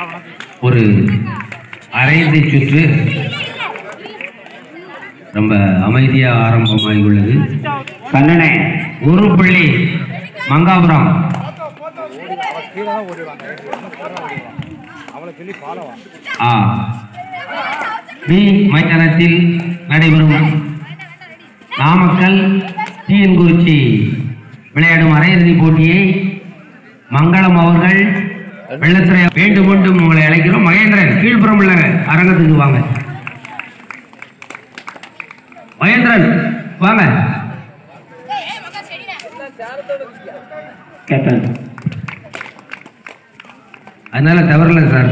ஒரு அரைந்தை சுற்று ரொம்ப அமைதியா ஆரம்பமாகி உள்ளது கண்ணனே ஒரு புள்ளி மங்காபுரம் ஆ பி மைதானத்தில் நடைபெறும் நாமக்கல் தீயன்குறிச்சி விளையாடும் அரையிறுதி போட்டியை மங்களம் அவர்கள் வெள்ளத்துறை வேண்டும் மீண்டும் உங்களை அழைக்கிறோம் மகேந்திரன் கீழ்ப்புறம் உள்ள அரங்கத்துக்கு வாங்க மகேந்திரன் வாங்க கேப்டன் அதனால தவறல சார்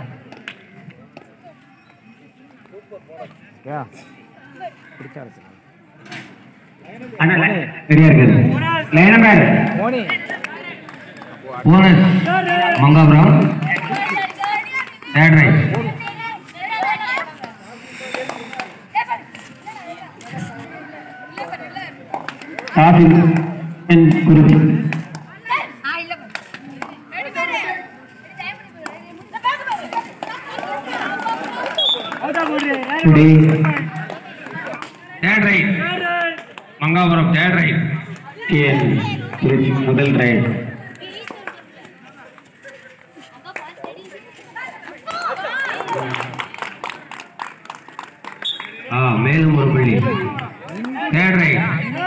அண்ணா ரெடியா இருக்குது line number bonus Mangapuram third right topic என் குறிப்பு today third right Mangapuram third right என் குறிப்பு முதல் ரைட் ஆ மேலும் ஒரு புள்ளி தேர்ட் ரைட்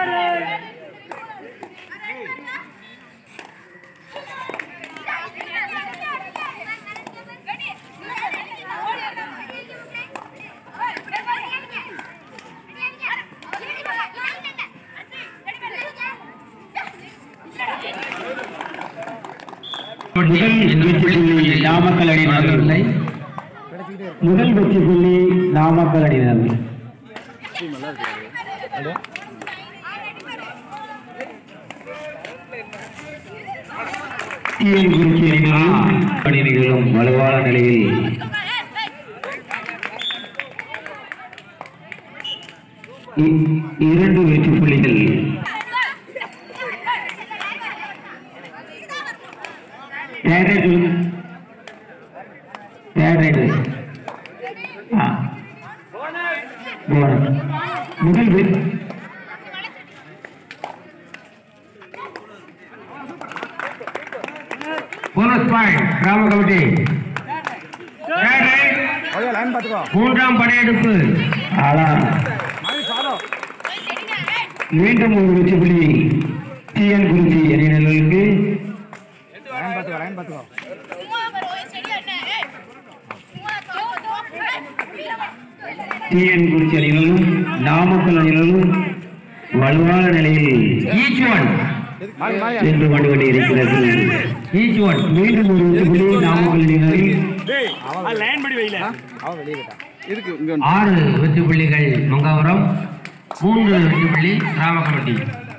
முதல் வெற்றி புள்ளி நாமக்கல் அணியினரில்லை முதல் வெற்றி புள்ளி நாமக்கல் அணியினர் குறிச்சி அணிகளும் அணியினர்களும் வலுவான நிலையில் இ- இரண்டு வெற்றி புள்ளிகள் தேர்ட் தேர்ட் ஆ போனஸ் முதல் வெற்றி போனஸ் பாயிண்ட் கிராம கமிட்டி Third right. மூன்றாம் படையெடுப்பு ஆளா மீண்டும் ஒரு வெற்றி புள்ளி டிஎன் குறிச்சி அணியினர்களுக்கு டிஎன் குறிச்சி அணிகளும் நாமக்கல் அணிகளும் வலுவான நிலையில் ஈச் ஒன் சென்று கொண்டு கொண்டு இருக்கிறது ஈச் ஒன் மீண்டும் ஒரு வெற்றி புள்ளி நாமக்கல் அணிகளில் ஆறு வெற்றி புள்ளிகள் மங்காபுரம் மூன்று வெற்றி புள்ளி கிராம கமிட்டி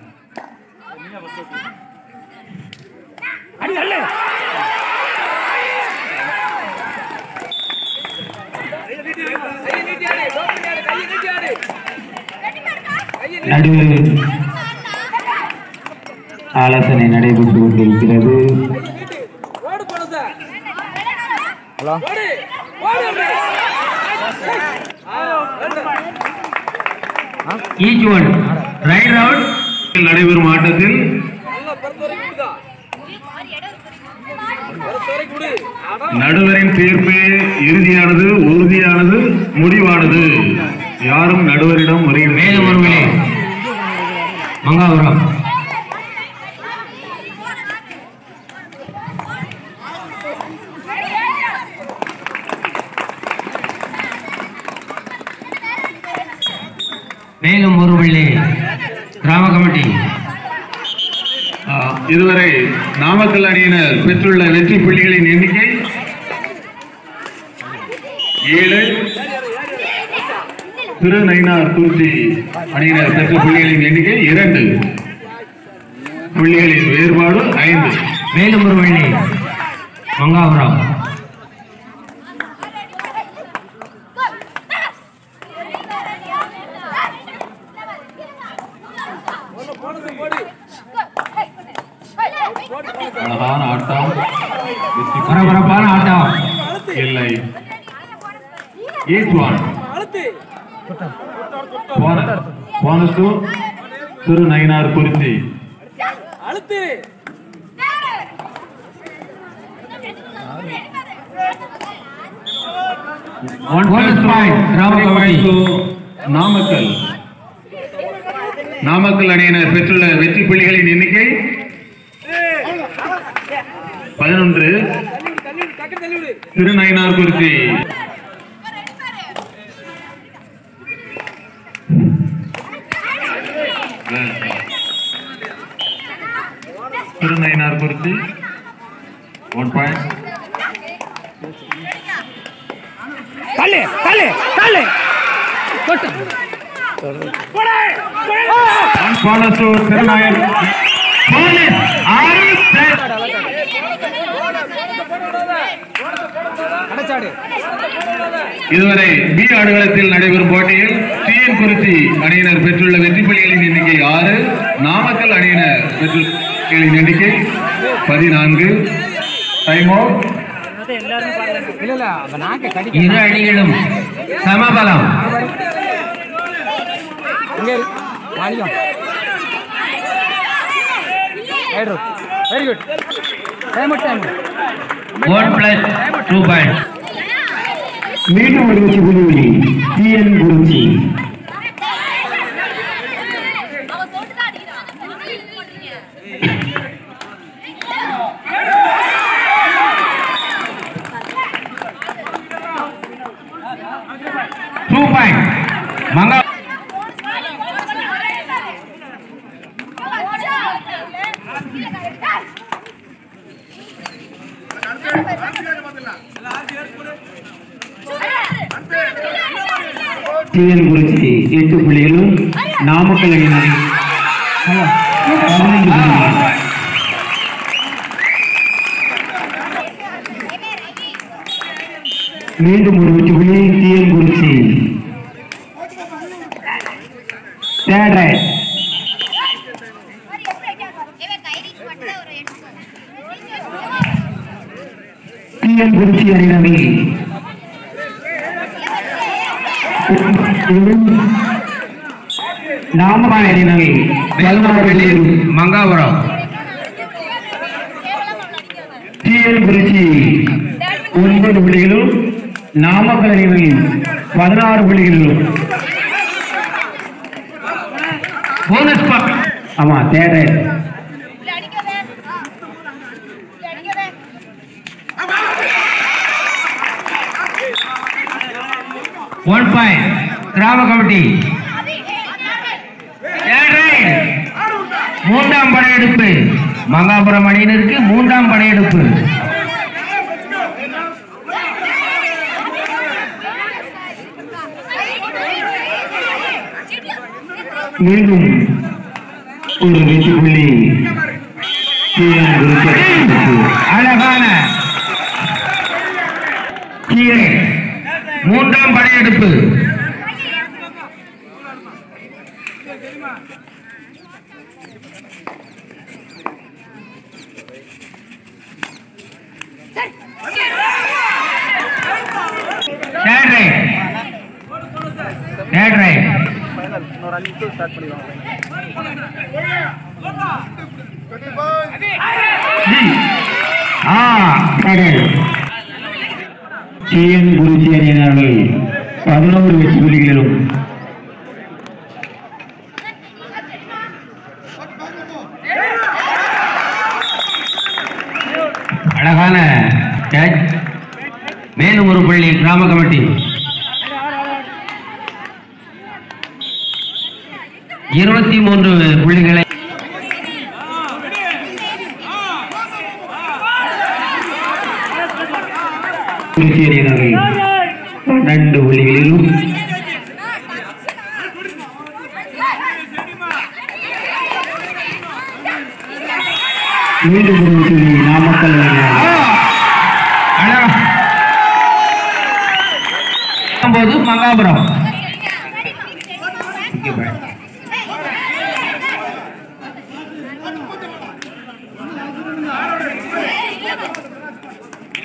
நடுவில் ஆலோசனை நடைபெற்று கொண்டிருக்கிறது ஈச் ஒன் ரைட் ரவுண்ட் நடைபெறும் ஆட்டத்தில் நடுவரின் தீர்ப்பு இறுதியானது உறுதியானது முடிவானது யாரும் நடுவரிடம் முறையிட மேலும் ஒரு விலை மங்காபுரம் மேலும் ஒரு வெள்ளி கிராம கமிட்டி ஆ, இதுவரை நாமக்கல் அணியினர் பெற்றுள்ள வெற்றி புள்ளிகளின் எண்ணிக்கை ஏழு திருநயினார் குறிச்சி அணியினர் பெற்ற புள்ளிகளின் எண்ணிக்கை இரண்டு புள்ளிகளின் வேறுபாடு ஐந்து மேலும் ஒரு வெள்ளி மங்காபுரம் அழகான ஆட்டம் வெற்றி பரபரப்பான ஆட்டம் இல்லை each one bonus to Thirunainarkurichi அழுத்து ஒன் Bonus point, ராமகமணி. நாமக்கல் நாமக்கல் அணியினர் பெற்றுள்ள வெற்றி புள்ளிகளின் எண்ணிக்கை பதினொன்று தள்ளி டக்கு தள்ளி விடு திருநயினார் குறிச்சி திருநயினார் குறிச்சி ஒன் பாயிண்ட் தள்ளு தள்ளு தள்ளு தொட்டு one bonus to Thirunainar bonus ஆறு பிளஸ் அடைச்சாடு இதுவரை பி ஆடுகளத்தில் நடைபெறும் போட்டியில் டிஎன் குறிச்சி அணியினர் பெற்றுள்ள வெற்றி புள்ளிகளின் எண்ணிக்கை ஆறு நாமக்கல் அணியினர் பெற்றுள்ள புள்ளிகளின் எண்ணிக்கை பதினான்கு டைம் அவுட் இல்ல இல்ல அவ நாக்க கடிக்க இரு அணிகளும் சமபலம் இங்க இரு. Manickam very good time time one plus two point மீண்டும் ஒரு வெற்றி புள்ளி டிஎன் குறிச்சி அவன் போட்டுதான் அடிக்கிறான் என்ன எழுதி போட்டீங்க two point Manga TN Kurichi எட்டு புள்ளிகளும் நாமக்கல் அணியினர் பதினைந்து புள்ளிகள். மீண்டும் ஒரு வெற்றி புள்ளி TN Kurichi third right TN Kurichi அணியினரை நாமக்கல் அணியினரை பதினாறு புள்ளிகளும் மங்காபுரம் டிஎன் குறிச்சி ஒன்பது புள்ளிகளும் நாமக்கல் அணியினரில் பதினாறு புள்ளிகளும் போனஸ் பாயிண்ட் ஆமா தேர்ட் ரைட் ஒன் பாயிண்ட் கிராம கமிட்டி Third right. மூன்றாம் படையெடுப்பு மங்காபுரம் அணியினருக்கு மூன்றாம் படையெடுப்பு மீண்டும் ஒரு வெற்றி புள்ளி டிஎன் குறிச்சி அணியினருக்கு. அழகான கீழே மூன்றாம் படையெடுப்பு Third right. Third right. ஆ கடல் டிஎன் குறிச்சி அணியினர்கள் பதினோரு வெற்றி புள்ளிகளிலும் அழகான catch. மேலும் ஒரு புள்ளி கிராம கமிட்டி இருபத்தி மூன்று புள்ளிகளை குறிச்சி அணியினர்கள் பன்னெண்டு புள்ளிகளிலும் மீண்டும் ஒரு வெற்றி புள்ளி நாமக்கல் அணியினர் அழகா போது மங்காபுரம்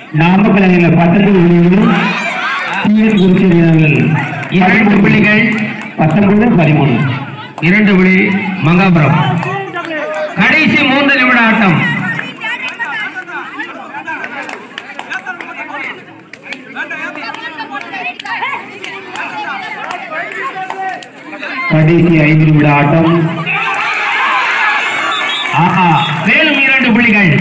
நாமக்கல் அணியில் பத்தொன்பது புள்ளிகளும் டிஎன் குறிச்சி அணியினர்கள் இரண்டு புள்ளிகள் பத்தொன்பது பதிமூணு இரண்டு புள்ளி மங்காபுரம் கடைசி மூன்று நிமிட ஆட்டம் கடைசி ஐந்து நிமிட ஆட்டம் ஆஹா மேலும் இரண்டு புள்ளிகள்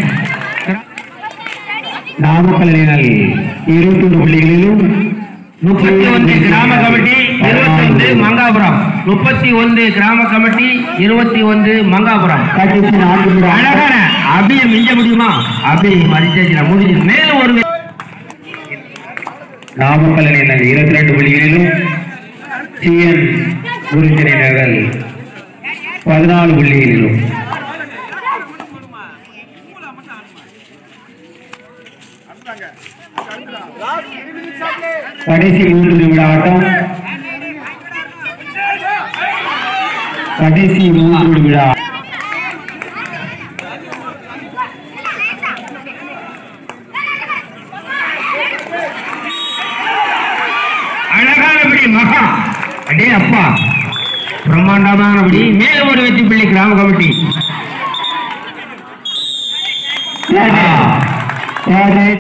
நாமக்கல் அணியினர் இருபத்தி ஒன்று புள்ளிகளிலும் முப்பத்தி ஒன்று கிராம கமிட்டி இருபத்தி ஒன்று மங்காபுரம் முப்பத்தி ஒன்று கிராம கமிட்டி இருபத்தி ஒன்று மங்காபுரம் கடைசி நான்கு நிமிட ஆட்டம். அழகான அபியை மிஞ்ச முடியுமா அபி மறிச்சு முடிஞ்சு மேலும் ஒரு நாமக்கல் அணியினர் இருபத்தி ரெண்டு புள்ளிகளிலும் டிஎன் குறிச்சி அணியினர்கள் பதினாலு புள்ளிகளிலும் கடைசி மூன்று நிமிட ஆட்டம் கடைசி மூன்று நிமிட ஆட்டம். அழகானபடி மகா அடே அப்பா பிரம்மாண்டமானபடி மேலும் ஒரு வெற்றி பிள்ளை கிராம கமிட்டி Got it.